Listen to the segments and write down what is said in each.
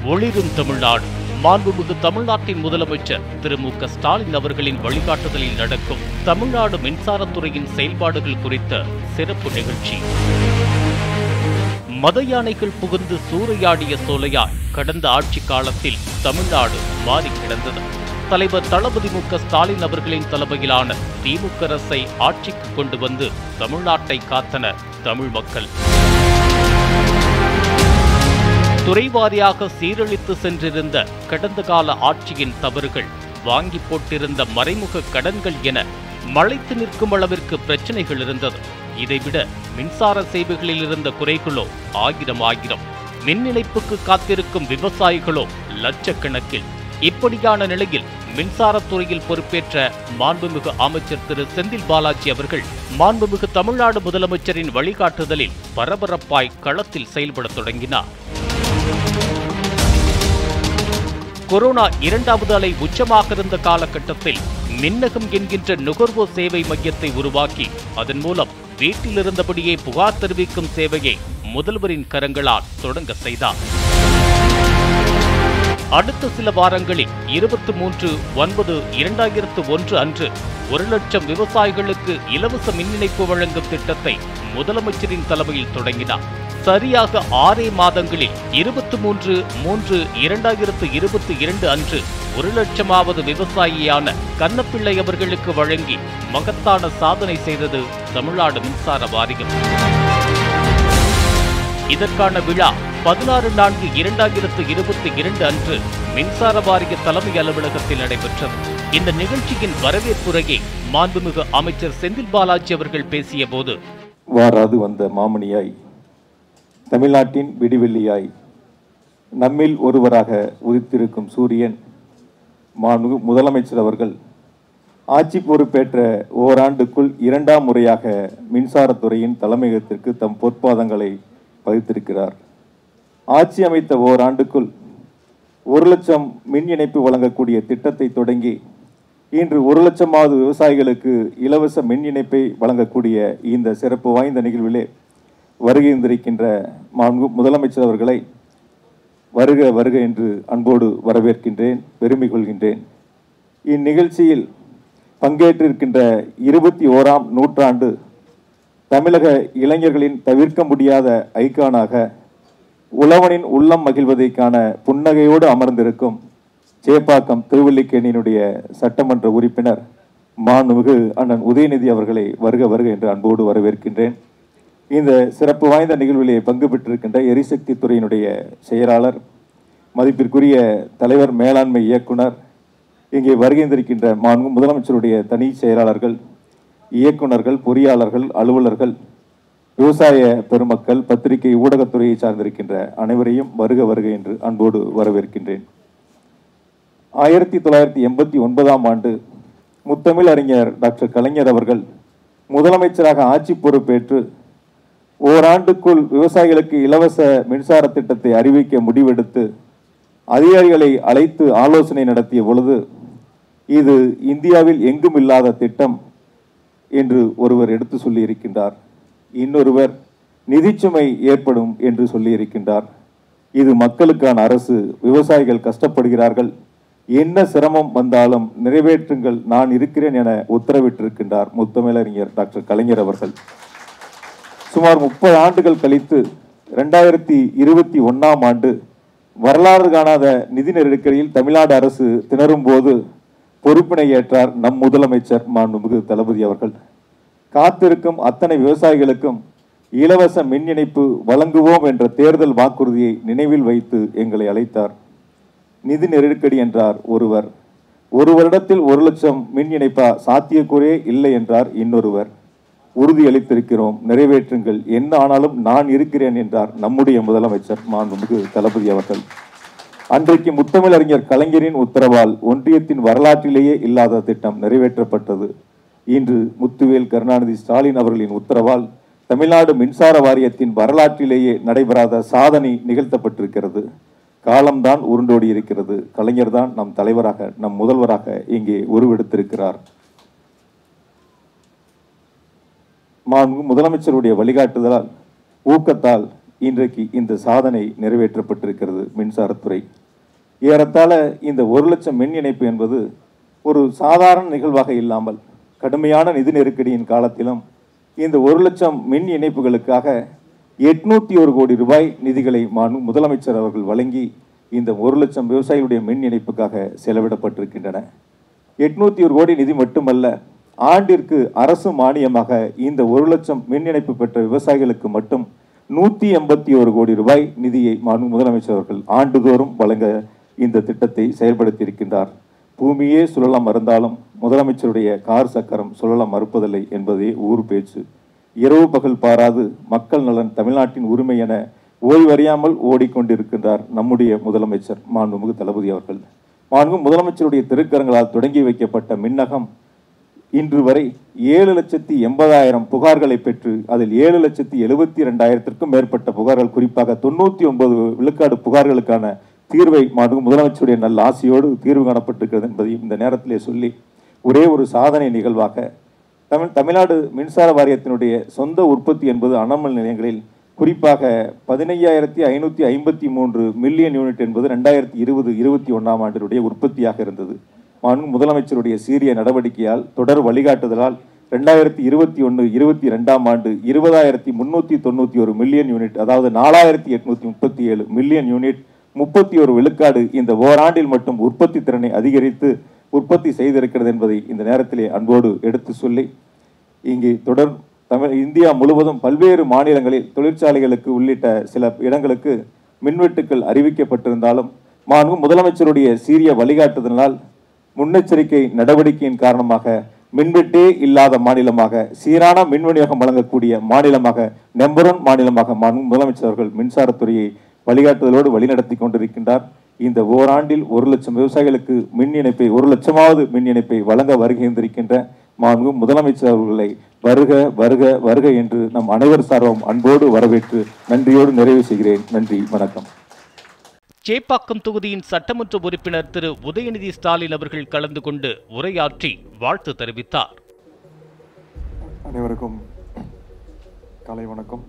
ஒளிரும் தமிழ்நாடு மாண்புமிகு தமிழ்நாட்டின் முதலமைச்சர் திரு மு க ஸ்டாலின் அவர்களின் வழிகாட்டுதலில் நடக்கும் தமிழ்நாடு மின்சாரத்துறையின் செயல்பாடுகள் குறித்த சிறப்பு நிகழ்ச்சி மத யானைகள் புகுந்து சூறையாடிய சோலையால் கடந்த ஆட்சி காலத்தில் தமிழ்நாடு மாறி கிடந்தது தலைவர் தளபதி மு க ஸ்டாலின் அவர்களின் தலைமையிலான திமுக அரசை ஆட்சிக்கு கொண்டு வந்து தமிழ்நாட்டை காத்தனர் தமிழ் மக்கள் துறைவாரியாக சீரழித்து சென்றிருந்த கடந்த கால ஆட்சியின் தவறுகள் வாங்கி போட்டிருந்த மறைமுக கடன்கள் என மலைத்து நிற்கும் அளவிற்கு பிரச்சனைகள் இருந்தது இதைவிட மின்சார சேவைகளில் இருந்த குறைகளோ ஆயிரம் ஆயிரம் மின் இணைப்புக்கு காத்திருக்கும் விவசாயிகளோ லட்சக்கணக்கில் இப்படியான நிலையில் மின்சாரத்துறையில் பொறுப்பேற்ற மாண்புமிகு அமைச்சர் திரு செந்தில் பாலாஜி அவர்கள் மாண்புமிகு தமிழ்நாடு முதலமைச்சரின் வழிகாட்டுதலில் பரபரப்பாய் களத்தில் செயல்படத் தொடங்கினார் கொரோனா இரண்டாவது அலை உச்சமாக இருந்த காலகட்டத்தில் மின்னகம் என்கின்ற நுகர்வோர் சேவை மையத்தை உருவாக்கி அதன் மூலம் வீட்டில் இருந்தபடியே புகார் தெரிவிக்கும் சேவையை முதல்வரின் கரங்களால் தொடங்க செய்தார் அடுத்த சில வாரங்களில் இருபத்தி மூன்று ஒன்பது இரண்டாயிரத்து ஒன்று அன்று ஒரு லட்சம் விவசாயிகளுக்கு இலவச மின் இணைப்பு வழங்கும் திட்டத்தை முதலமைச்சரின் தலைமையில் தொடங்கினார் சரியாக ஆறே மாதங்களில் இருபத்தி மூன்று மூன்று இரண்டாயிரத்து இருபத்தி இரண்டு அன்று ஒரு லட்சமாவது விவசாயியான கண்ணப்பிள்ளை அவர்களுக்கு வழங்கி மகத்தான சாதனை செய்தது தமிழ்நாடு மின்சார வாரியம் இதற்கான விழா பதினாறு நான்கு இரண்டாயிரத்து இருபத்தி இரண்டு அன்று மின்சார வாரிய தலைமை அலுவலகத்தில் நடைபெற்றது இந்த நிகழ்ச்சியின் வரவேற்புரையை மாண்புமிகு அமைச்சர் செந்தில் பாலாஜி அவர்கள் பேசிய போது வாராது வந்த மாமணியாய் தமிழ்நாட்டின் விடிவெள்ளியாய் நம்மில் ஒருவராக உதித்திருக்கும் சூரியன் மாண்புமிகு முதலமைச்சர் அவர்கள் ஆட்சி பொறுப்பேற்ற ஓராண்டுக்குள் இரண்டாம் முறையாக மின்சாரத்துறையின் தலைமையகத்திற்கு தம் பொற்பாதங்களை பதித்திருக்கிறார் ஆட்சி அமைத்த ஓராண்டுக்குள் ஒரு லட்சம் மின் இணைப்பு வழங்கக்கூடிய திட்டத்தை தொடங்கி இன்று ஒரு லட்சமாவது விவசாயிகளுக்கு இலவச மின் இணைப்பை வழங்கக்கூடிய இந்த சிறப்பு வாய்ந்த நிகழ்விலே வருகின்றிருக்கின்ற மாண்பு முதலமைச்சர் அவர்களை வருக வருக என்று அன்போடு வரவேற்கின்றேன் பெருமை கொள்கின்றேன் இந்நிகழ்ச்சியில் பங்கேற்றிருக்கின்ற இருபத்தி ஓராம் நூற்றாண்டு தமிழக இளைஞர்களின் தவிர்க்க முடியாத ஐக்கானாக உழவனின் உள்ளம் மகிழ்வதைக்கான புன்னகையோடு அமர்ந்திருக்கும் சேப்பாக்கம் திருவல்லிக்கேணியினுடைய சட்டமன்ற உறுப்பினர் மாண்புமிகு அண்ணன் உதயநிதி அவர்களை வருக வருக என்று அன்போடு வரவேற்கின்றேன் இந்த சிறப்பு வாய்ந்த நிகழ்விலே பங்கு பெற்றிருக்கின்ற எரிசக்தி துறையினுடைய செயலாளர் மதிப்பிற்குரிய தலைவர் மேலாண்மை இயக்குனர் இங்கே வருகின்றிருக்கின்ற மாண்பு முதலமைச்சருடைய தனி செயலாளர்கள் இயக்குனர்கள் பொறியாளர்கள் அலுவலர்கள் விவசாய பெருமக்கள் பத்திரிகை ஊடகத்துறையை சார்ந்திருக்கின்ற அனைவரையும் வருக வருக என்று அன்போடு வரவேற்கின்றேன் ஆயிரத்தி தொள்ளாயிரத்தி எண்பத்தி ஒன்பதாம் ஆண்டு முத்தமிழ் அறிஞர் டாக்டர் கலைஞர் அவர்கள் முதலமைச்சராக ஆட்சி பொறுப்பேற்று ஓராண்டுக்குள் விவசாயிகளுக்கு இலவச மின்சார திட்டத்தை அறிவிக்க முடிவெடுத்து அதிகாரிகளை அழைத்து ஆலோசனை நடத்திய பொழுது இது இந்தியாவில் எங்கும் இல்லாத திட்டம் என்று ஒருவர் எடுத்து சொல்லியிருக்கின்றார் இன்னொருவர் நிதிச்சுமை ஏற்படும் என்று சொல்லியிருக்கின்றார் இது மக்களுக்கான அரசு விவசாயிகள் கஷ்டப்படுகிறார்கள் என்ன சிரமம் வந்தாலும் நிறைவேற்றுங்கள் நான் இருக்கிறேன் என உத்தரவிட்டிருக்கின்றார் முத்தமிழறிஞர் டாக்டர் கலைஞர் அவர்கள் சுமார் முப்பது ஆண்டுகள் கழித்து ரெண்டாயிரத்தி இருபத்தி ஒன்னாம் ஆண்டு வரலாறு காணாத நிதி நெருக்கடியில் தமிழ்நாடு அரசு திணறும் போது பொறுப்பினை ஏற்றார் நம் முதலமைச்சர் மாண்புமிகு தளபதி அவர்கள் காத்திருக்கும் அத்தனை விவசாயிகளுக்கும் இலவச மின் இணைப்பு வழங்குவோம் என்ற தேர்தல் வாக்குறுதியை நினைவில் வைத்து எங்களை அழைத்தார் நிதி நெருக்கடி என்றார் ஒருவர் ஒரு வருடத்தில் ஒரு லட்சம் மின் இணைப்பா சாத்தியக்கூறே இல்லை என்றார் இன்னொருவர் உறுதியளித்திருக்கிறோம் நிறைவேற்றுங்கள் என்ன ஆனாலும் நான் இருக்கிறேன் என்றார் நம்முடைய முதலமைச்சர் மாண்புமிகு தளபதி அவர்கள் அன்றைக்கு முத்தமிழறிஞர் கலைஞரின் உத்தரவால் ஒன்றியத்தின் வரலாற்றிலேயே இல்லாத திட்டம் நிறைவேற்றப்பட்டது இன்று முத்துவேல் கருணாநிதி ஸ்டாலின் அவர்களின் உத்தரவால் தமிழ்நாடு மின்சார வாரியத்தின் வரலாற்றிலேயே நடைபெறாத சாதனை நிகழ்த்தப்பட்டிருக்கிறது காலம்தான் உருண்டோடி இருக்கிறது கலைஞர்தான் நம் தலைவராக நம் முதல்வராக இங்கே உருவெடுத்திருக்கிறார் மாண்பு முதலமைச்சருடைய வழிகாட்டுதலால் ஊக்கத்தால் இன்றைக்கு இந்த சாதனை நிறைவேற்றப்பட்டிருக்கிறது மின்சாரத்துறை ஏறத்தாழ இந்த ஒரு லட்சம் மின் இணைப்பு என்பது ஒரு சாதாரண நிகழ்வாக இல்லாமல் கடுமையான நிதி நெருக்கடியின் காலத்திலும் இந்த ஒரு லட்சம் மின் இணைப்புகளுக்காக எட்நூத்தி ஒரு கோடி ரூபாய் நிதிகளை மாண்பு முதலமைச்சர் அவர்கள் வழங்கி இந்த ஒரு லட்சம் விவசாயிகளுடைய மின் இணைப்புக்காக செலவிடப்பட்டிருக்கின்றன எட்நூத்தி ஒரு கோடி நிதி மட்டுமல்ல ஆண்டிற்கு அரசு மானியமாக இந்த ஒரு லட்சம் மின் இணைப்பு பெற்ற விவசாயிகளுக்கு மட்டும் நூத்தி எண்பத்தி ஒரு கோடி ரூபாய் நிதியை மாண்பு முதலமைச்சர் அவர்கள் ஆண்டுதோறும் வழங்க இந்த திட்டத்தை செயல்படுத்தியிருக்கின்றார் பூமியே சுழலம் மறந்தாலும் முதலமைச்சருடைய கார் சக்கரம் சுழலம் மறுப்பதில்லை என்பதே ஊர் பேச்சு இரவு பகல் பாராது மக்கள் நலன் தமிழ்நாட்டின் உரிமை என ஓய்வறியாமல் ஓடிக்கொண்டிருக்கின்றார் நம்முடைய முதலமைச்சர் மாண்புமிகு தளபதி அவர்கள் மாண்பு முதலமைச்சருடைய திருக்கரங்களால் தொடங்கி வைக்கப்பட்ட மின்னகம் இன்று வரை ஏழு லட்சத்தி எண்பதாயிரம் புகார்களை பெற்று அதில் ஏழு லட்சத்தி எழுபத்தி ரெண்டாயிரத்திற்கும் மேற்பட்ட புகார்கள் குறிப்பாக தொண்ணூற்றி ஒன்பது விழுக்காடு புகார்களுக்கான தீர்வை மாண்பு முதலமைச்சருடைய நல்ல ஆசையோடு தீர்வு காணப்பட்டிருக்கிறது என்பதையும் இந்த நேரத்திலே சொல்லி ஒரே ஒரு சாதனை நிகழ்வாக தமிழ் தமிழ்நாடு மின்சார வாரியத்தினுடைய சொந்த உற்பத்தி என்பது அனமல் நிலையங்களில் குறிப்பாக பதினையாயிரத்தி ஐநூற்றி ஐம்பத்தி மூன்று மில்லியன் யூனிட் என்பது ரெண்டாயிரத்தி இருபது இருபத்தி ஒன்றாம் ஆண்டினுடைய உற்பத்தியாக இருந்தது மாண்பு முதலமைச்சருடைய சீரிய நடவடிக்கையால் தொடர் வழிகாட்டுதலால் ரெண்டாயிரத்தி இருபத்தி ஒன்று இருபத்தி ரெண்டாம் ஆண்டு இருபதாயிரத்தி முன்னூற்றி தொண்ணூற்றி ஒரு மில்லியன் யூனிட் அதாவது நாலாயிரத்தி எட்நூற்றி முப்பத்தி ஏழு மில்லியன் யூனிட் முப்பத்தி ஒரு விழுக்காடு இந்த ஓராண்டில் மட்டும் உற்பத்தி திறனை அதிகரித்து உற்பத்தி செய்திருக்கிறது என்பதை இந்த நேரத்திலே அன்போடு எடுத்து சொல்லி இங்கே தொடர் தமிழ் இந்தியா முழுவதும் பல்வேறு மாநிலங்களில் தொழிற்சாலைகளுக்கு உள்ளிட்ட சில இடங்களுக்கு மின்வெட்டுக்கள் அறிவிக்கப்பட்டிருந்தாலும் மாண்பு முதலமைச்சருடைய சீரிய வழிகாட்டுதலால் முன்னெச்சரிக்கை நடவடிக்கையின் காரணமாக மின்வெட்டே இல்லாத மாநிலமாக சீரான மின் விநியோகம் வழங்கக்கூடிய மாநிலமாக நம்பர் ஒன் மாநிலமாக மாண்பு முதலமைச்சர் அவர்கள் மின்சாரத்துறையை வழிகாட்டுதலோடு வழிநடத்தி கொண்டிருக்கின்றார் இந்த ஓராண்டில் ஒரு லட்சம் விவசாயிகளுக்கு மின் இணைப்பை ஒரு லட்சமாவது மின் இணைப்பை வழங்க வருகின்றிருக்கின்ற மாண்பு முதலமைச்சர் அவர்களை வருக வருக வருக என்று நம் அனைவர் சார்பும் அன்போடு வரவேற்று நன்றியோடு நிறைவு செய்கிறேன் நன்றி வணக்கம் சேப்பாக்கம் தொகுதியின் சட்டமன்ற உறுப்பினர் திரு உதயநிதி ஸ்டாலின் அவர்கள் கலந்து கொண்டு உரையாற்றி வாழ்த்து தெரிவித்தார் அனைவருக்கும் காலை வணக்கம்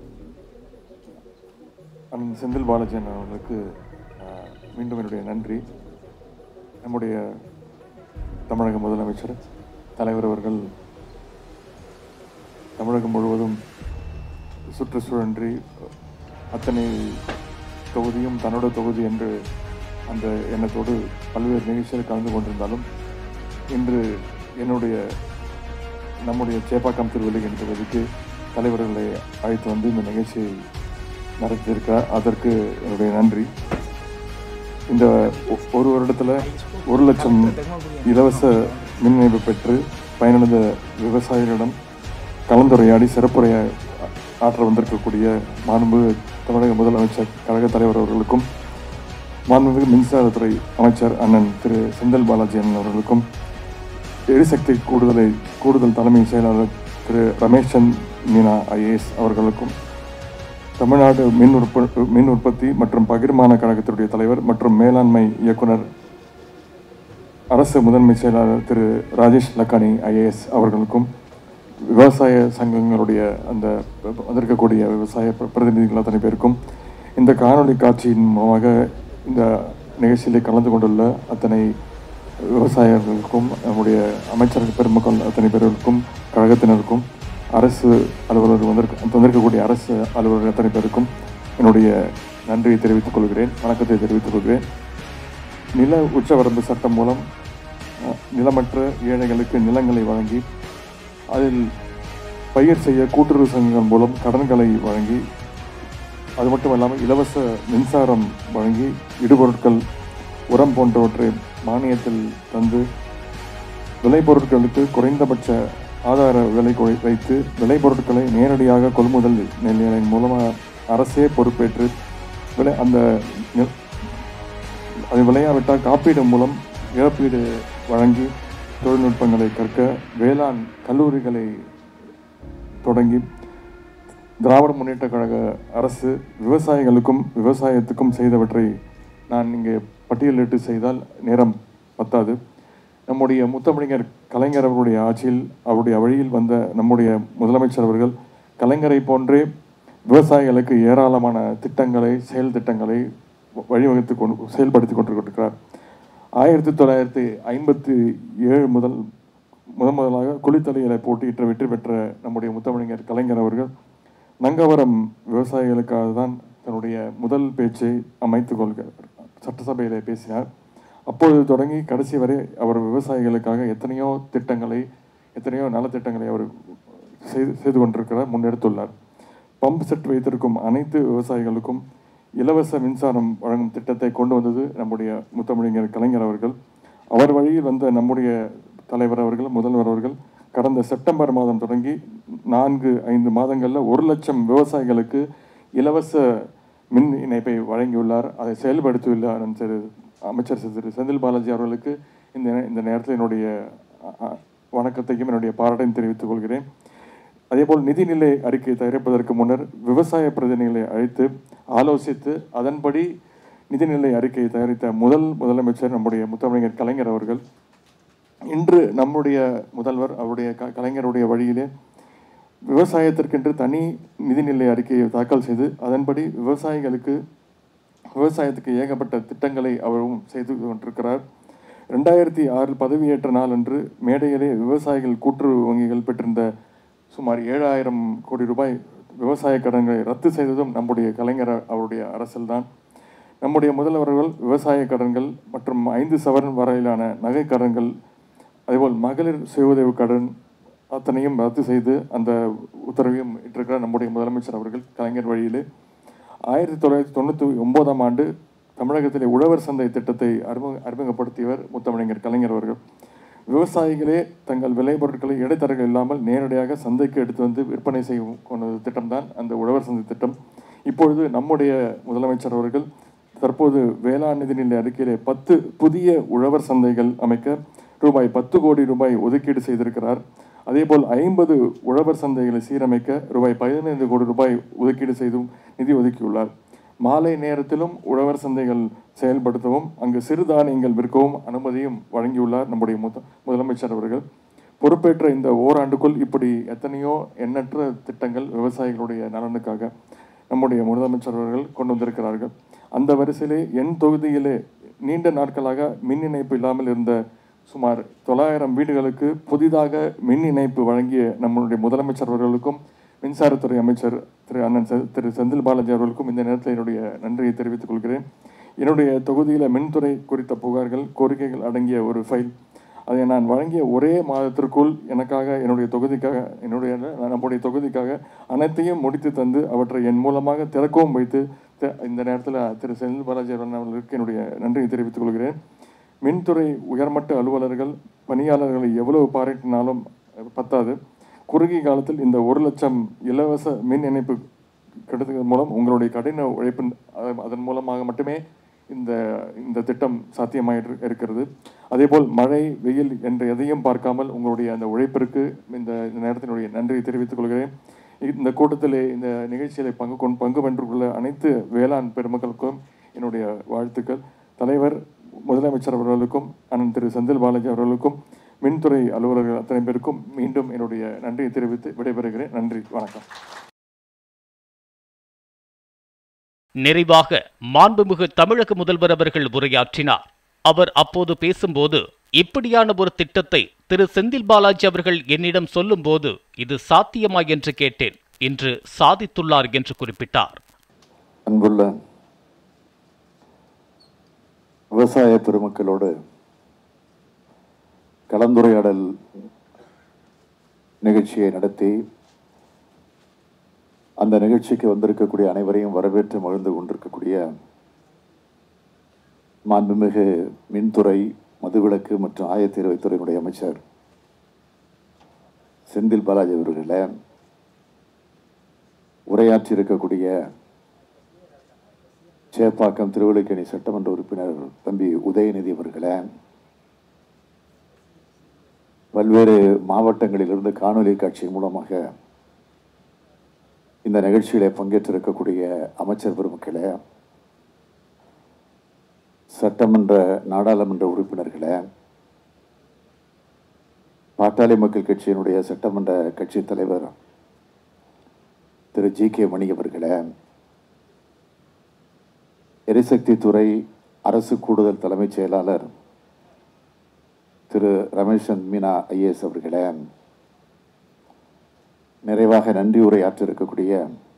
அண்ணன் செந்தில் பாலாஜி அவர்களுக்கு அஹ், மீண்டும் என்னுடைய நன்றி நம்முடைய தமிழக முதலமைச்சர் தலைவர் அவர்கள் தமிழகம் முழுவதும் சுற்றுச்சூழன்றி அத்தனை தொகுதியும் தன்னோட தொகுதி என்று அந்த எண்ணத்தோடு பல்வேறு நிகழ்ச்சியில் கலந்து கொண்டிருந்தாலும் இன்று என்னுடைய நம்முடைய சேப்பாக்கம் திருவள்ளிகன் தொகுதிக்கு தலைவர்களை அழைத்து வந்து இந்த நிகழ்ச்சியை நடத்தியிருக்கார் அதற்கு என்னுடைய நன்றி இந்த ஒ- ஒரு வருடத்தில் ஒரு லட்சம் இலவச மின் இணைப்பு பெற்று பயனடைந்த விவசாயிகளிடம் கலந்துரையாடி சிறப்புரைய ஆற்ற வந்திருக்கக்கூடிய மாண்பு தமிழக முதலமைச்சர் கழக தலைவர் அவர்களுக்கும் மாண்புமிகு மின்சாரத்துறை அமைச்சர் அண்ணன் திரு செந்தில் பாலாஜி அண்ணன் அவர்களுக்கும் எரிசக்தி கூடுதலை கூடுதல் தலைமை செயலாளர் திரு ரமேஷ் சந்த் மீனா ஐஏஎஸ் அவர்களுக்கும் தமிழ்நாடு மின் உற்ப மின் உற்பத்தி மற்றும் பகிர்மான கழகத்தினுடைய தலைவர் மற்றும் மேலாண்மை இயக்குனர் அரசு முதன்மை செயலாளர் திரு ராஜேஷ் லக்கானி ஐஏஎஸ் அவர்களுக்கும் விவசாய சங்கங்களுடைய அந்த வந்திருக்கக்கூடிய விவசாய பிர- பிரதிநிதிகள் அத்தனை பேருக்கும் இந்த காணொளி காட்சியின் மூலமாக இந்த நிகழ்ச்சியில் கலந்து கொண்டுள்ள அத்தனை விவசாயிகளுக்கும் நம்முடைய அமைச்சர்கள் பெருமக்கள் அத்தனை பேர்களுக்கும் கழகத்தினருக்கும் அரசு அலுவலர் வந்திருக்க வந்திருக்கக்கூடிய அரசு அலுவலர் அத்தனை பேருக்கும் என்னுடைய நன்றியை தெரிவித்துக் கொள்கிறேன் வணக்கத்தை தெரிவித்துக் கொள்கிறேன் நில உச்சவரம்பு சட்டம் மூலம் அஹ், நிலமற்ற ஏழைகளுக்கு நிலங்களை வழங்கி அதில் பயிர் செய்ய கூட்டுறவு சங்கங்கள் மூலம் கடன்களை வழங்கி அது மட்டும் இல்லாமல் இலவச மின்சாரம் வழங்கி இடுபொருட்கள் உரம் போன்றவற்றை மானியத்தில் தந்து விளைபொருட்களுக்கு குறைந்தபட்ச ஆதார விலை குறை- வைத்து விளைபொருட்களை நேரடியாக கொள்முதல் நிலையம் மூலமாக அரசே பொறுப்பேற்று விலை அந்த நி- அது விளையாவிட்டால் காப்பீடு மூலம் இழப்பீடு வழங்கி தொழில்நுட்பங்களை கற்க வேளாண் கல்லூரிகளை தொடங்கி திராவிட முன்னேற்ற கழக அரசு விவசாயிகளுக்கும் விவசாயத்துக்கும் செய்தவற்றை நான் இங்கே பட்டியலிட்டு செய்தால் நேரம் பத்தாது நம்முடைய முத்தமிழர் கலைஞர் அவருடைய ஆட்சியில் அவருடைய வழியில் வந்த நம்முடைய முதலமைச்சர் அவர்கள் கலைஞரை போன்றே விவசாயிகளுக்கு ஏராளமான திட்டங்களை செயல் திட்டங்களை வழிவகுத்து கொண்டு செயல்படுத்தி கொண்டிருக்கிறார் ஆயிரத்தி தொள்ளாயிரத்தி ஐம்பத்தி ஏழு முதல் முதன் முதலாக குளித்தலையில போட்டியிட்டு வெற்றி பெற்ற நம்முடைய முத்தமிழர் கலைஞர் அவர்கள் நங்கவரம் விவசாயிகளுக்காக தான் தன்னுடைய முதல் பேச்சை அமைத்து கொள்க சட்டசபையிலே பேசினார் அப்பொழுது தொடங்கி கடைசி வரை அவர் விவசாயிகளுக்காக எத்தனையோ திட்டங்களை எத்தனையோ நலத்திட்டங்களை அவர் செய்து செய்து கொண்டிருக்கிறார் முன்னெடுத்துள்ளார் பம்ப் செட் வைத்திருக்கும் அனைத்து விவசாயிகளுக்கும் இலவச மின்சாரம் வழங்கும் திட்டத்தை கொண்டு வந்தது நம்முடைய முத்தமிழர் கலைஞர் அவர்கள் அவர் வழியில் வந்த நம்முடைய தலைவர் அவர்கள் முதல்வர் அவர்கள் கடந்த செப்டம்பர் மாதம் தொடங்கி நான்கு ஐந்து மாதங்களில் ஒரு லட்சம் விவசாயிகளுக்கு இலவச மின் இணைப்பை வழங்கியுள்ளார் அதை செயல்படுத்தியுள்ளார் திரு அமைச்சர் திரு செந்தில் பாலாஜி அவர்களுக்கு இந்த இந்த நேரத்தில் என்னுடைய அ, அ, வணக்கத்தையும் என்னுடைய பாராட்டையும் தெரிவித்துக் கொள்கிறேன் அதேபோல் நிதிநிலை அறிக்கை தயாரிப்பதற்கு முன்னர் விவசாய பிரதிநிதிகளை அழைத்து ஆலோசித்து அதன்படி நிதிநிலை அறிக்கையை தயாரித்த முதல் முதலமைச்சர் நம்முடைய முத்தமிழர் கலைஞர் அவர்கள் இன்று நம்முடைய முதல்வர் அவருடைய க- கலைஞருடைய வழியிலே விவசாயத்திற்கென்று தனி நிதிநிலை அறிக்கையை தாக்கல் செய்து அதன்படி விவசாயிகளுக்கு விவசாயத்துக்கு ஏகப்பட்ட திட்டங்களை அவரும் செய்து கொண்டிருக்கிறார் ரெண்டாயிரத்தி ஆறில் பதவியேற்ற நாள் அன்று மேடையிலே விவசாயிகள் கூட்டுறவு வங்கிகள் பெற்றிருந்த சுமார் ஏழாயிரம் கோடி ரூபாய் விவசாய கடன்களை ரத்து செய்ததும் நம்முடைய கலைஞர் அவருடைய அரசில்தான் நம்முடைய முதல்வர்கள் விவசாய கடன்கள் மற்றும் ஐந்து சவரன் வரையிலான நகை கடன்கள் அதேபோல் மகளிர் சுய உதவி கடன் அத்தனையும் ரத்து செய்து அந்த உத்தரவையும் இட்டிருக்கிறார் நம்முடைய முதலமைச்சர் அவர்கள் கலைஞர் வழியிலே ஆயிரத்தி தொள்ளாயிரத்தி தொண்ணூற்றி ஒன்பதாம் ஆண்டு தமிழகத்திலே உழவர் சந்தை திட்டத்தை அறிமுக அறிமுகப்படுத்தியவர் முத்தமிழர் கலைஞர் அவர்கள் விவசாயிகளே தங்கள் விளைபொருட்களை இடைத்தரகர்கள் இல்லாமல் நேரடியாக சந்தைக்கு எடுத்து வந்து விற்பனை செய்யும் கொண்ட திட்டம்தான் அந்த உழவர் சந்தை திட்டம் இப்பொழுது நம்முடைய முதலமைச்சர் அவர்கள் தற்போது வேளாண் நிதிநிலை அறிக்கையிலே பத்து புதிய உழவர் சந்தைகள் அமைக்க ரூபாய் பத்து கோடி ரூபாய் ஒதுக்கீடு செய்திருக்கிறார் அதேபோல் ஐம்பது உழவர் சந்தைகளை சீரமைக்க ரூபாய் பதினைந்து கோடி ரூபாய் ஒதுக்கீடு செய்தும் நிதி ஒதுக்கியுள்ளார் மாலை நேரத்திலும் உழவர் சந்தைகள் செயல்படுத்தவும் அங்கு சிறுதானியங்கள் விற்கவும் அனுமதியும் வழங்கியுள்ளார் நம்முடைய முத முதலமைச்சர் அவர்கள் பொறுப்பேற்ற இந்த ஓராண்டுக்குள் இப்படி எத்தனையோ எண்ணற்ற திட்டங்கள் விவசாயிகளுடைய நலனுக்காக நம்முடைய முதலமைச்சர் அவர்கள் கொண்டு வந்திருக்கிறார்கள் அந்த வரிசையிலே என் தொகுதியிலே நீண்ட நாட்களாக மின் இணைப்பு இல்லாமல் இருந்த சுமார் தொள்ளாயிரம் வீடுகளுக்கு புதிதாக மின் இணைப்பு வழங்கிய நம்மளுடைய முதலமைச்சர் அவர்களுக்கும் மின்சாரத்துறை அமைச்சர் திரு அண்ணன் செ- திரு செந்தில் பாலாஜி அவர்களுக்கும் இந்த நேரத்தில் என்னுடைய நன்றியை தெரிவித்துக் கொள்கிறேன் என்னுடைய தொகுதியில் மின்துறை குறித்த புகார்கள் கோரிக்கைகள் அடங்கிய ஒரு ஃபைல் அதை நான் வழங்கிய ஒரே மாதத்திற்குள் எனக்காக என்னுடைய தொகுதிக்காக என்னுடைய நம்முடைய தொகுதிக்காக அனைத்தையும் முடித்து தந்து அவற்றை என் மூலமாக திறக்கவும் வைத்து த- இந்த நேரத்தில் திரு செந்தில் பாலாஜி அவர்களுக்கு என்னுடைய நன்றியை தெரிவித்துக் கொள்கிறேன் மின்துறை உயர்மட்ட அலுவலர்கள் பணியாளர்களை எவ்வளவு பாராட்டினாலும் பத்தாது குறுகிய காலத்தில் இந்த ஒரு லட்சம் இலவச மின் இணைப்பு கிடைத்ததன் மூலம் உங்களுடைய கடின உழைப்பின் அ- அதன் மூலமாக மட்டுமே இந்த இந்த திட்டம் சாத்தியமாக இருக்கிறது அதேபோல் மழை வெயில் என்று எதையும் பார்க்காமல் உங்களுடைய அந்த உழைப்பிற்கு இந்த இந்த நேரத்தினுடைய நன்றியை தெரிவித்துக் கொள்கிறேன் இந்த கூட்டத்திலே இந்த நிகழ்ச்சியிலே பங்கு கொண்டு பங்கு பெற்றுள்ள அனைத்து வேளாண் பெருமக்களுக்கும் என்னுடைய வாழ்த்துக்கள் தலைவர் முதலமைச்சர் அவர்களுக்கும் அண்ணன் திரு செந்தில் பாலாஜி அவர்களுக்கும் மின்துறை அலுவலர்கள் அத்தனை பேருக்கும் மீண்டும் என்னுடைய நன்றியை தெரிவித்து விடைபெறுகிறேன் நன்றி வணக்கம் நிறைவாக மாண்புமிகு தமிழக முதல்வர் அவர்கள் உரையாற்றினார் அவர் அப்போது பேசும்போது இப்படியான ஒரு திட்டத்தை திரு செந்தில் பாலாஜி அவர்கள் என்னிடம் சொல்லும்போது இது சாத்தியமா என்று கேட்டேன் இன்று சாதித்துள்ளார் என்று குறிப்பிட்டார் அன்புள்ள விவசாய பெருமக்களோடு கலந்துரையாடல் நிகழ்ச்சியை நடத்தி அந்த நிகழ்ச்சிக்கு வந்திருக்கக்கூடிய அனைவரையும் வரவேற்று மகிழ்ந்து கொண்டிருக்கக்கூடிய மாண்புமிகு மின்துறை மதுவிலக்கு மற்றும் ஆயத்தீர்வைத்துறையினுடைய அமைச்சர் செந்தில் பாலாஜி அவர்களே உரையாற்றி இருக்கக்கூடிய சேப்பாக்கம் திருவள்ளிக்கேணி சட்டமன்ற உறுப்பினர் தம்பி உதயநிதி அவர்களே பல்வேறு மாவட்டங்களிலிருந்து காணொலி காட்சி மூலமாக இந்த நிகழ்ச்சியிலே பங்கேற்றிருக்கக்கூடிய அமைச்சர் பெருமக்களே சட்டமன்ற நாடாளுமன்ற உறுப்பினர்களே பாட்டாளி மக்கள் கட்சியினுடைய சட்டமன்ற கட்சி தலைவர் திரு ஜி கே மணி அவர்களே எரிசக்தி துறை அரசு கூடுதல் தலைமைச் செயலாளர் திரு ரமேஷன் மீனா ஐஏஎஸ் அவர்களே நிறைவாக நன்றி உரையாற்ற இருக்கக்கூடிய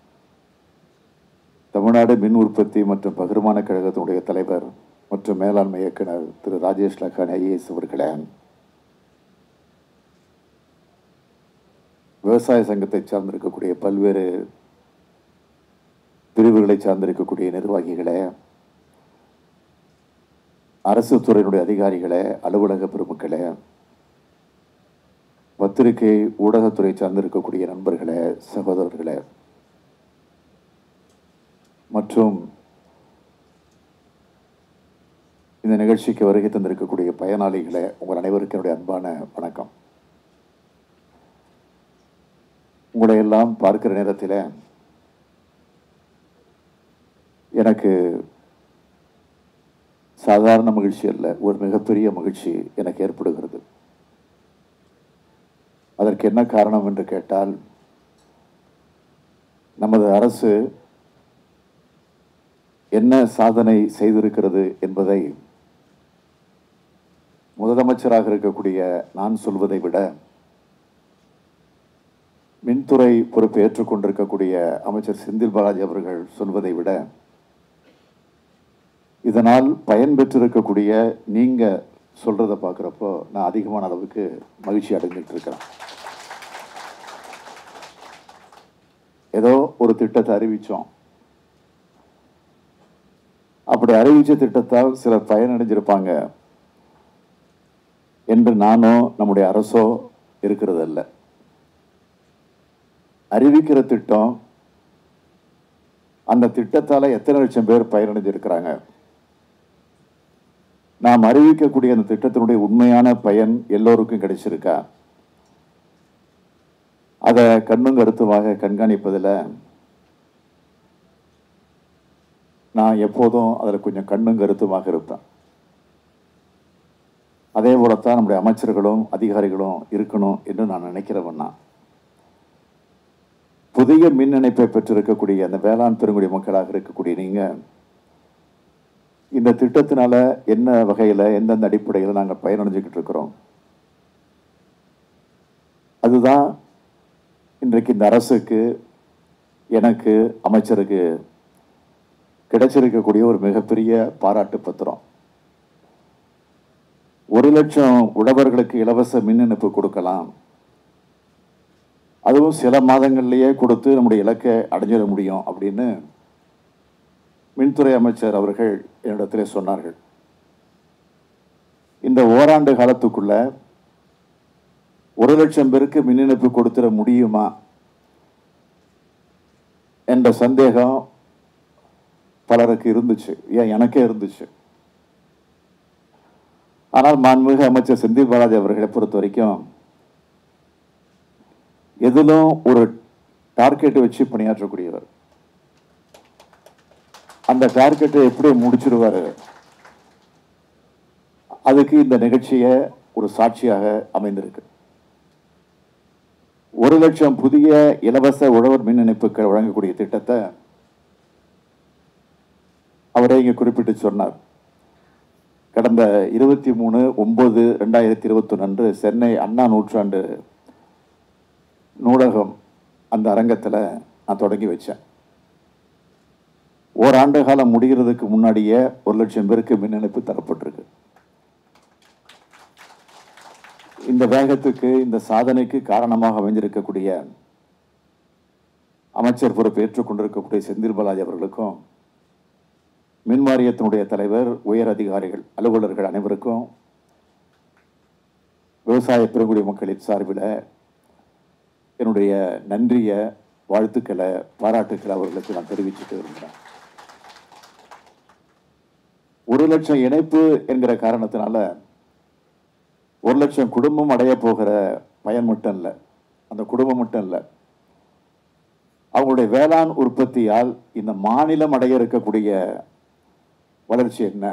தமிழ்நாடு மின் உற்பத்தி மற்றும் பகிர்மான கழகத்தினுடைய தலைவர் மற்றும் மேலாண்மை இயக்குனர் திரு ராஜேஷ் லக்கானி ஐஏஎஸ் அவர்களே விவசாய சங்கத்தை சார்ந்திருக்கக்கூடிய பல்வேறு பிரிவுகளை சார்ந்திருக்கக்கூடிய நிர்வாகிகளே அரசு துறையினுடைய அதிகாரிகளே அலுவலக பெருமக்களே பத்திரிகை ஊடகத்துறை சார்ந்திருக்கக்கூடிய நண்பர்களே சகோதரர்களே மற்றும் இந்த நிகழ்ச்சிக்கு வருகை தந்திருக்கக்கூடிய பயனாளிகளே உங்கள் அனைவருக்கும் என்னுடைய அன்பான வணக்கம் உங்களை எல்லாம் பார்க்கிற நேரத்தில் எனக்கு சாதாரண மகிழ்ச்சி அல்ல ஒரு மிகப்பெரிய மகிழ்ச்சி எனக்கு ஏற்படுகிறது அதற்கு என்ன காரணம் என்று கேட்டால் நமது அரசு என்ன சாதனை செய்திருக்கிறது என்பதை முதலமைச்சராக இருக்கக்கூடிய நான் சொல்வதை விட மின்துறை பொறுப்பு ஏற்றுக்கொண்டிருக்கக்கூடிய அமைச்சர் செந்தில் பாலாஜி அவர்கள் சொல்வதை விட இதனால் பயன் பெற்றிருக்கக்கூடிய நீங்க சொல்றத பார்க்குறப்போ நான் அதிகமான அளவுக்கு மகிழ்ச்சி அடைஞ்சிட்டு இருக்கிறேன் ஏதோ ஒரு திட்டத்தை அறிவிச்சோம் அப்படி அறிவிச்ச திட்டத்தால் சிலர் பயனடைஞ்சிருப்பாங்க என்று நானோ நம்முடைய அரசோ இருக்கிறதல்ல அறிவிக்கிற திட்டம் அந்த திட்டத்தால எத்தனை லட்சம் பேர் பயனடைஞ்சிருக்கிறாங்க நாம் அறிவிக்கக்கூடிய அந்த திட்டத்தினுடைய உண்மையான பயன் எல்லோருக்கும் கிடைச்சிருக்கா அதை கண்ணும் கருத்துமாக கண்காணிப்பதில் நான் எப்போதும் அதில் கொஞ்சம் கண்ணும் கருத்துமாக இருப்பேன் அதே போலத்தான் நம்முடைய அமைச்சர்களும் அதிகாரிகளும் இருக்கணும் என்று நான் நினைக்கிறவன் நான் புதிய மின் இணைப்பை பெற்றிருக்கக்கூடிய அந்த வேளாண் பெருங்குடி மக்களாக இருக்கக்கூடிய நீங்கள் இந்த திட்டத்தினால என்ன வகையில் எந்தெந்த அடிப்படையில் நாங்கள் பயனடைஞ்சுக்கிட்டு இருக்கிறோம் அதுதான் இன்றைக்கு இந்த அரசுக்கு எனக்கு அமைச்சருக்கு கிடைச்சிருக்கக்கூடிய ஒரு மிகப்பெரிய பாராட்டு பத்திரம் ஒரு லட்சம் உழவர்களுக்கு இலவச மின் இணைப்பு கொடுக்கலாம் அதுவும் சில மாதங்கள்லேயே கொடுத்து நம்முடைய இலக்கை அடைஞ்சிட முடியும் அப்படின்னு மின்துறை அமைச்சர் அவர்கள் என்னிடத்திலே சொன்னார்கள் இந்த ஓராண்டு காலத்துக்குள்ள ஒரு லட்சம் பேருக்கு மின் இணைப்பு கொடுத்துட முடியுமா என்ற சந்தேகம் பலருக்கு இருந்துச்சு ஏன் எனக்கே இருந்துச்சு ஆனால் மாண்புமிகு அமைச்சர் செந்தில் பாலாஜி அவர்களை பொறுத்த வரைக்கும் எதிலும் ஒரு டார்கெட் வச்சு பணியாற்றக்கூடியவர் அந்த டார்கெட்டை எப்படி முடிச்சிருவாரு அதுக்கு இந்த நிகழ்ச்சியை ஒரு சாட்சியாக அமைந்திருக்கு ஒரு லட்சம் புதிய இலவச உழவர் மின் இணைப்புகள் வழங்கக்கூடிய திட்டத்தை அவரே இங்கே குறிப்பிட்டு சொன்னார் கடந்த இருபத்தி மூணு ஒன்பது ரெண்டாயிரத்தி இருபத்தொன்று அன்று சென்னை அண்ணா நூற்றாண்டு நூலகம் அந்த அரங்கத்தில் நான் தொடங்கி வச்சேன் ஓராண்டு காலம் முடிகிறதுக்கு முன்னாடியே ஒரு லட்சம் பேருக்கு மின் இணைப்பு தரப்பட்டிருக்கு இந்த வேகத்துக்கு இந்த சாதனைக்கு காரணமாக அமைஞ்சிருக்கக்கூடிய அமைச்சர் பொறுப்பு ஏற்றுக்கொண்டிருக்கக்கூடிய செந்தில் பாலாஜி அவர்களுக்கும் மின் வாரியத்தினுடைய தலைவர் உயர் அதிகாரிகள் அலுவலர்கள் அனைவருக்கும் விவசாய பெருங்குடி மக்களின் சார்பில் என்னுடைய நன்றியை வாழ்த்துக்களை பாராட்டுக்களை அவர்களுக்கு நான் தெரிவிச்சுட்டு இருக்கிறேன் ஒரு லட்சம் இணைப்பு என்கிற காரணத்தினால ஒரு லட்சம் குடும்பம் அடைய போகிற பயன் மட்டும் இல்லை அந்த குடும்பம் மட்டும் இல்லை அவங்களுடைய வேளாண் உற்பத்தியால் இந்த மாநிலம் அடைய இருக்கக்கூடிய வளர்ச்சி என்ன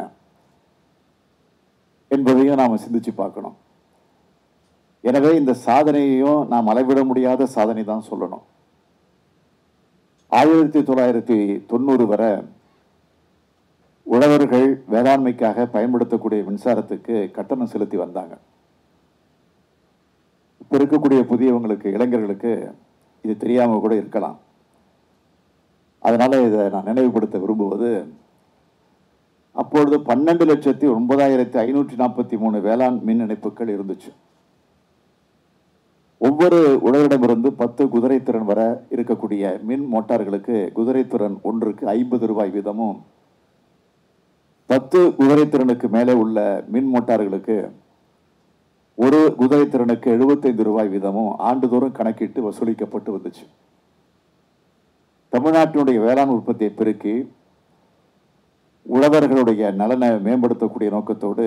என்பதையும் நாம் சிந்திச்சு பார்க்கணும் எனவே இந்த சாதனையையும் நாம் அளவிட முடியாத சாதனை தான் சொல்லணும் ஆயிரத்தி தொள்ளாயிரத்தி தொண்ணூறு வரை உழவர்கள் வேளாண்மைக்காக பயன்படுத்தக்கூடிய மின்சாரத்துக்கு கட்டணம் செலுத்தி வந்தாங்க இப்போ இருக்கக்கூடிய புதியவங்களுக்கு இளைஞர்களுக்கு இது தெரியாமல் கூட இருக்கலாம் அதனால இதை நான் நினைவுபடுத்த விரும்புவது அப்பொழுது பன்னெண்டு லட்சத்தி ஒன்பதாயிரத்தி ஐநூற்றி நாற்பத்தி மூணு வேளாண் மின் இணைப்புகள் இருந்துச்சு ஒவ்வொரு உழவரிடமிருந்து பத்து குதிரைத்திறன் வர இருக்கக்கூடிய மின் மோட்டார்களுக்கு குதிரைத்திறன் ஒன்றுக்கு ஐம்பது ரூபாய் வீதமும் பத்து குதிரைத்திறனுக்கு மேலே உள்ள மின் மோட்டார்களுக்கு ஒரு குதிரைத்திறனுக்கு எழுபத்தைந்து ரூபாய் வீதமும் ஆண்டுதோறும் கணக்கிட்டு வசூலிக்கப்பட்டு வந்துச்சு தமிழ்நாட்டினுடைய வேளாண் உற்பத்தியை பெருக்கி உழவர்களுடைய நலனை மேம்படுத்தக்கூடிய நோக்கத்தோடு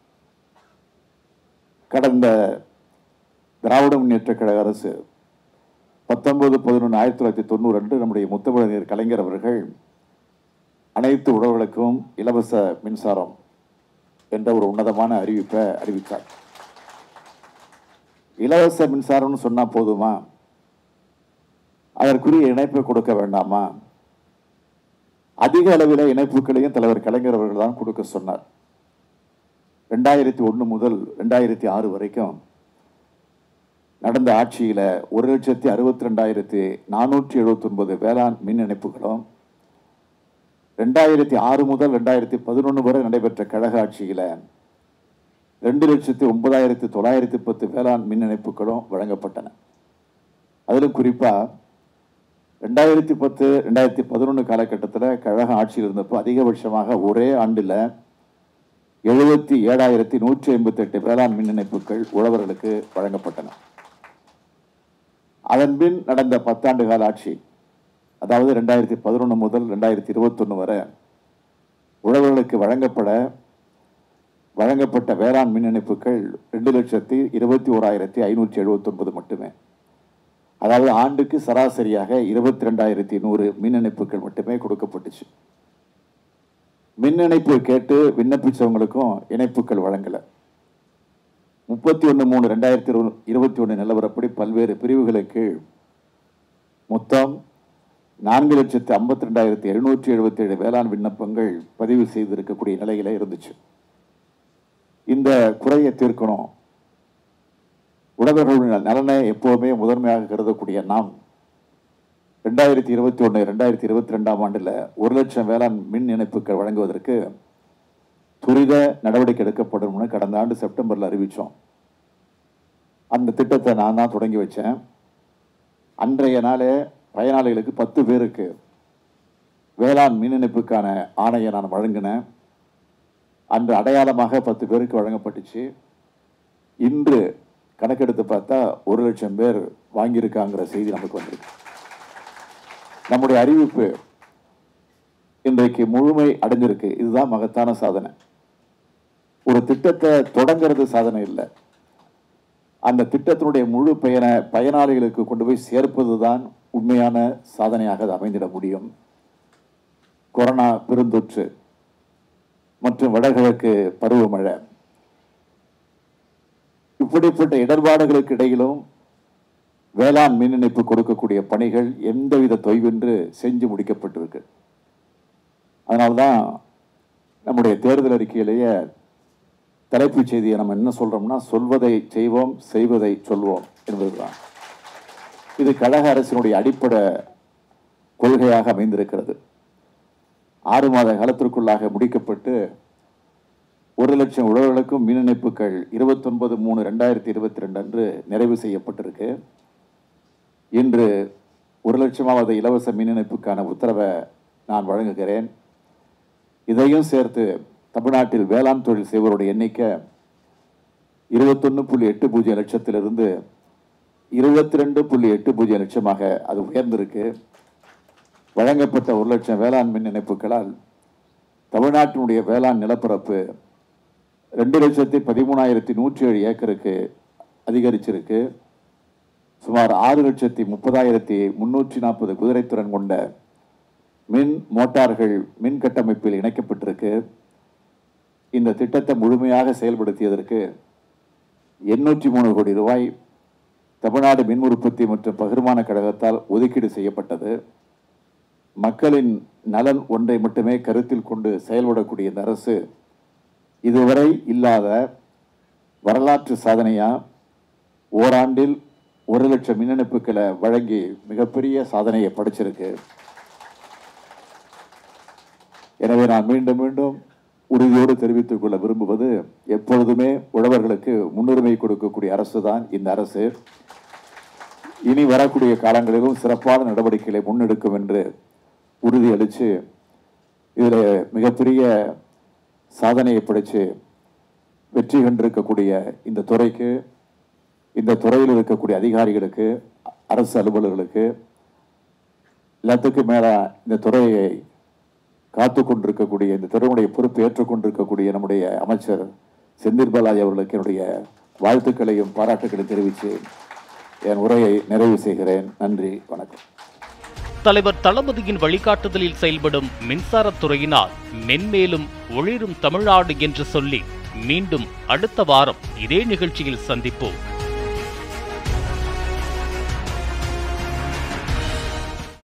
கடந்த திராவிட முன்னேற்ற கழக அரசு பத்தொன்பது பதினொன்று ஆயிரத்தி தொள்ளாயிரத்தி தொண்ணூறு அன்று நம்முடைய முத்தமிழர் கலைஞர் அவர்கள் அனைத்து உழவர்களுக்கும் இலவச மின்சாரம் என்ற ஒரு உன்னதமான அறிவிப்பை அறிவித்தார் இலவச மின்சாரம்னு சொன்னா போதுமா அதற்குரிய இணைப்பை கொடுக்க வேண்டாமா அதிக அளவில் இணைப்புகளையும் தலைவர் கலைஞர் அவர்கள் தான் கொடுக்க சொன்னார் ரெண்டாயிரத்தி ஒன்று முதல் ரெண்டாயிரத்தி ஆறு வரைக்கும் நடந்த ஆட்சியில் ஒரு லட்சத்தி அறுபத்தி ரெண்டாயிரத்தி நானூற்றி எழுபத்தி ஒன்பது வேளாண் மின் இணைப்புகளும் ரெண்டாயிரத்தி ஆறு முதல் ரெண்டாயிரத்தி பதினொன்று வரை நடைபெற்ற கழக ஆட்சியில் ரெண்டு லட்சத்தி ஒன்பதாயிரத்தி தொள்ளாயிரத்தி பத்து வேளாண் மின் இணைப்புகளும் வழங்கப்பட்டன அதிலும் குறிப்பாக ரெண்டாயிரத்தி பத்து ரெண்டாயிரத்தி பதினொன்று காலகட்டத்தில் கழக ஆட்சியில் இருந்தப்போ அதிகபட்சமாக ஒரே ஆண்டில் எழுபத்தி ஏழாயிரத்தி நூற்றி ஐம்பத்தெட்டு வேளாண் மின் இணைப்புகள் உழவர்களுக்கு வழங்கப்பட்டன அதன் பின் நடந்த பத்தாண்டு கால ஆட்சி அதாவது ரெண்டாயிரத்தி பதினொன்று முதல் ரெண்டாயிரத்தி இருபத்தொன்று வரை உழவர்களுக்கு வழங்கப்பட வழங்கப்பட்ட வேளாண் மின் இணைப்புகள் ரெண்டு லட்சத்தி இருபத்தி ஓராயிரத்தி ஐநூற்றி எழுபத்தொன்பது மட்டுமே அதாவது ஆண்டுக்கு சராசரியாக இருபத்தி ரெண்டாயிரத்தி நூறு மின் இணைப்புகள் மட்டுமே கொடுக்கப்பட்டுச்சு மின் இணைப்பு கேட்டு விண்ணப்பிச்சவங்களுக்கும் இணைப்புகள் வழங்கலை முப்பத்தி ஒன்று மூணு ரெண்டாயிரத்தி இருபத்தி ஒன்று நிலவரப்படி பல்வேறு பிரிவுகளுக்கு மொத்தம் நான்கு லட்சத்து ஐம்பத்தி ரெண்டாயிரத்தி எழுநூற்றி எழுபத்தி ஏழு வேளாண் விண்ணப்பங்கள் பதிவு செய்திருக்கக்கூடிய நிலையில இருந்துச்சு இந்த குறையை தீர்க்கணும் உழவர்களுடைய நலனை எப்போவுமே முதன்மையாக கருதக்கூடிய நாம் ரெண்டாயிரத்தி இருபத்தி ஒன்று ரெண்டாயிரத்தி இருபத்தி ரெண்டாம் ஆண்டில் ஒரு லட்சம் வேளாண் மின் இணைப்புகள் வழங்குவதற்கு துரித நடவடிக்கை எடுக்கப்படும்னு கடந்த ஆண்டு செப்டம்பரில் அறிவித்தோம் அந்த திட்டத்தை நான் தான் தொடங்கி வச்சேன் அன்றைய நாளே பயனாளிகளுக்கு பத்து பேருக்கு வேளாண் மின் இணைப்புக்கான ஆணையை நான் வழங்கினேன் அன்று அடையாளமாக பத்து பேருக்கு வழங்கப்பட்டுச்சு இன்று கணக்கெடுத்து பார்த்தா ஒரு லட்சம் பேர் வாங்கியிருக்காங்கிற செய்தி நமக்கு வந்திருக்கு நம்முடைய அறிவிப்பு இன்றைக்கு முழுமை அடைஞ்சிருக்கு இதுதான் மகத்தான சாதனை ஒரு திட்டத்தை தொடங்கிறது சாதனை இல்லை அந்த திட்டத்தினுடைய முழு பயனை பயனாளிகளுக்கு கொண்டு போய் சேர்ப்பது தான் உண்மையான சாதனையாக அது அமைந்திட முடியும் கொரோனா பெருந்தொற்று மற்றும் வடகிழக்கு பருவமழை இப்படிப்பட்ட இடர்பாடுகளுக்கு இடையிலும் வேளாண் மின் இணைப்பு கொடுக்கக்கூடிய பணிகள் எந்தவித தொய்வின்றி செஞ்சு முடிக்கப்பட்டிருக்கு அதனால்தான் நம்முடைய தேர்தல் அறிக்கையிலேயே தலைப்புச் செய்தியை நம்ம என்ன சொல்றோம்னா சொல்வதை செய்வோம் செய்வதை சொல்வோம் என்பதுதான் இது கழக அரசினுடைய அடிப்படை கொள்கையாக அமைந்திருக்கிறது ஆறு மாத காலத்திற்குள்ளாக முடிக்கப்பட்டு ஒரு லட்சம் உழவர்களுக்கும் மின் இணைப்புகள் இருபத்தொன்பது மூணு ரெண்டாயிரத்தி இருபத்தி ரெண்டு அன்று நிறைவு செய்யப்பட்டிருக்கு இன்று ஒரு லட்சமாவது இலவச மின் இணைப்புக்கான உத்தரவை நான் வழங்குகிறேன் இதையும் சேர்த்து தமிழ்நாட்டில் வேளாண் தொழில் செய்வோருடைய எண்ணிக்கை இருபத்தொன்று புள்ளி எட்டு பூஜ்ஜியம் லட்சத்திலிருந்து இருபத்தி ரெண்டு புள்ளி எட்டு பூஜ்ஜியம் லட்சமாக அது உயர்ந்திருக்கு வழங்கப்பட்ட ஒரு லட்சம் வேளாண் மின் இணைப்புகளால் தமிழ்நாட்டினுடைய வேளாண் நிலப்பரப்பு ரெண்டு லட்சத்தி பதிமூணாயிரத்தி நூற்றி ஏழு ஏக்கருக்கு அதிகரிச்சிருக்கு சுமார் ஆறு லட்சத்தி முப்பதாயிரத்தி முன்னூற்றி நாற்பது குதிரைத்திறன் கொண்ட மின் மோட்டார்கள் மின் கட்டமைப்பில் இணைக்கப்பட்டிருக்கு இந்த திட்டத்தை முழுமையாக செயல்படுத்தியதற்கு எண்ணூற்றி மூணு கோடி ரூபாய் தமிழ்நாடு மின் உற்பத்தி மற்றும் பகிர்மான கழகத்தால் ஒதுக்கீடு செய்யப்பட்டது மக்களின் நலன் ஒன்றை மட்டுமே கருத்தில் கொண்டு செயல்படக்கூடிய இந்த அரசு இதுவரை இல்லாத வரலாற்று சாதனையா ஓராண்டில் ஒரு லட்சம் மின் இணைப்புகளை வழங்கி மிகப்பெரிய சாதனையை படைச்சிருக்கு எனவே நான் மீண்டும் மீண்டும் உறுதியோடு தெரிவித்துக் கொள்ள விரும்புவது எப்பொழுதுமே உழவர்களுக்கு முன்னுரிமை கொடுக்கக்கூடிய அரசு தான் இந்த அரசு இனி வரக்கூடிய காலங்களிலும் சிறப்பான நடவடிக்கைகளை முன்னெடுக்கும் என்று உறுதியளித்து இதில் மிகப்பெரிய சாதனையை படைத்து வெற்றி கண்டிருக்கக்கூடிய இந்த துறைக்கு இந்த துறையில் இருக்கக்கூடிய அதிகாரிகளுக்கு அரசு அலுவலர்களுக்கு எல்லாத்துக்கும் மேலே இந்த துறையை காத்து கொண்டிருக்கக்கூடிய இந்த துறையுடைய பொறுப்பு ஏற்றுக்கொண்டிருக்கக்கூடிய நம்முடைய அமைச்சர் செந்தில் பாலாஜி அவர்களுக்கு என்னுடைய வாழ்த்துக்களையும் பாராட்டுக்களையும் தெரிவித்து என் உரையை நிறைவு செய்கிறேன் நன்றி வணக்கம் தலைவர் தளபதியின் வழிகாட்டுதலில் செயல்படும் மின்சாரத்துறையினால் மென்மேலும் ஒளிரும் தமிழ்நாடு என்று சொல்லி மீண்டும் அடுத்த வாரம் இதே நிகழ்ச்சியில் சந்திப்போம்